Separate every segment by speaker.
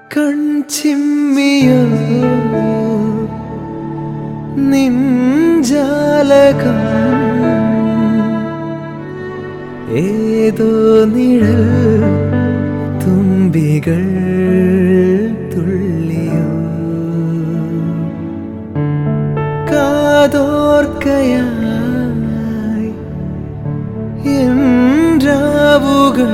Speaker 1: കൺചിമ്മിയോ നിഞ്ചാലകം ഏതോ നിഴൽ തുമ്പികൾ തുള്ളിയോ കാതോർക്കയായി என்றாവുകൾ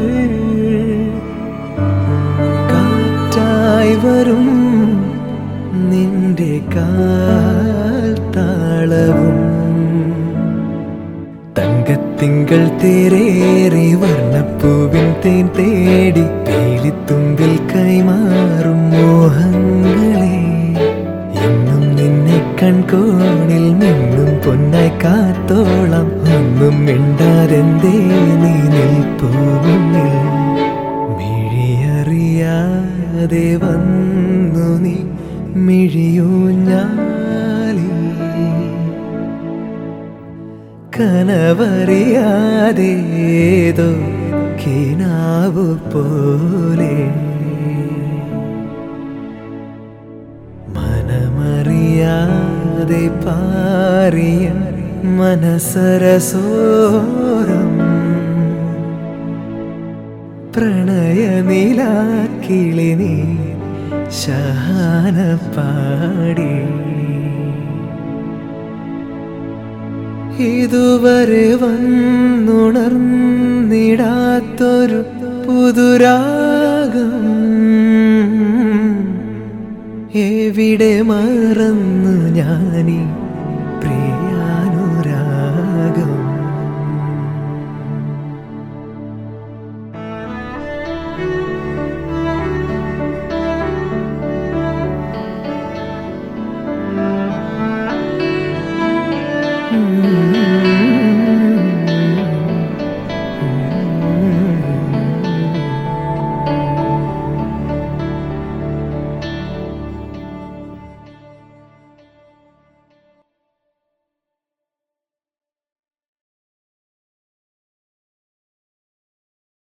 Speaker 1: കാറ്റായി വരും നിന്റെ കാൽ താളവും തങ്കത്തിങ്കൾ തേരേറി വർണ്ണപ്പൂവിൻ തേൻ തേടി പേലിത്തുമ്പിൽ കൈമാറും മോഹങ്ങളെ എന്നും നിന്നെ കൺകോണിൽ നിന്നും പൊന്നായി കാത്തോളം ഒന്നും മിണ്ടാരെന്തേ നീ നിൽപ്പൂവിൽ മിഴിയറിയാതെ വന്നു നീ മിഴിയൂഞ്ഞാലിൽ കനവറിയാതേതോ കിനാവു പോലെ മനമറിയാതെ പാറിയ മനസരസോരം പ്രണയനിലാക്കിളി നീ ശഹാന പാടി ഇതുവരെ വന്നുണർന്നിടാത്തൊരു പുതുരാഗം എവിടെ മറന്നു ഞാനീ